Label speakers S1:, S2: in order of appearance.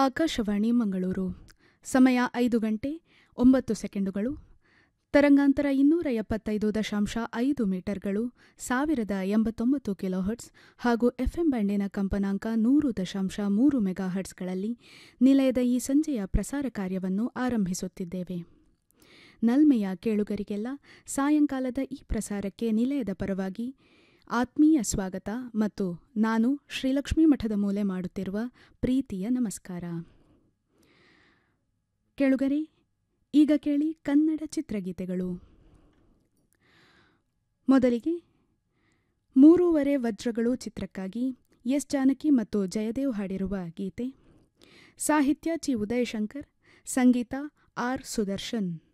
S1: ಆಕಾಶವಾಣಿ ಮಂಗಳೂರು ಸಮಯ ಐದು ಗಂಟೆ ಒಂಬತ್ತು ಸೆಕೆಂಡುಗಳು ತರಂಗಾಂತರ ಇನ್ನೂರ ಎಪ್ಪತ್ತೈದು ದಶಾಂಶ ಐದು ಮೀಟರ್ಗಳು ಸಾವಿರದ ಎಂಬತ್ತೊಂಬತ್ತು ಕಿಲೋಹರ್ಟ್ಸ್ ಹಾಗೂ ಎಫ್ಎಂ ಬ್ಯಾಂಡಿನ ಕಂಪನಾಂಕ ನೂರು ದಶಾಂಶ ಮೂರು ಮೆಗಾಹರ್ಟ್ಸ್ಗಳಲ್ಲಿ ನಿಲಯದ ಈ ಸಂಜೆಯ ಪ್ರಸಾರ ಕಾರ್ಯವನ್ನು ಆರಂಭಿಸುತ್ತಿದ್ದೇವೆ ನಲ್ಮೆಯ ಕೇಳುಗರಿಗೆಲ್ಲ ಸಾಯಂಕಾಲದ ಈ ಪ್ರಸಾರಕ್ಕೆ ನಿಲಯದ ಪರವಾಗಿ ಆತ್ಮೀಯ ಸ್ವಾಗತ ಮತ್ತು ನಾನು ಶ್ರೀಲಕ್ಷ್ಮೀ ಮಠದ ಮೂಲೆ ಮಾಡುತ್ತಿರುವ ಪ್ರೀತಿಯ ನಮಸ್ಕಾರ ಕೇಳುಗರೆ ಈಗ ಕೇಳಿ ಕನ್ನಡ ಚಿತ್ರಗೀತೆಗಳು ಮೊದಲಿಗೆ ಮೂರೂವರೆ ವಜ್ರಗಳು ಚಿತ್ರಕ್ಕಾಗಿ ಎಸ್ ಜಾನಕಿ ಮತ್ತು ಜಯದೇವ್ ಹಾಡಿರುವ ಗೀತೆ ಸಾಹಿತ್ಯ ಚಿ ಉದಯಶಂಕರ್ ಸಂಗೀತ ಆರ್ ಸುದರ್ಶನ್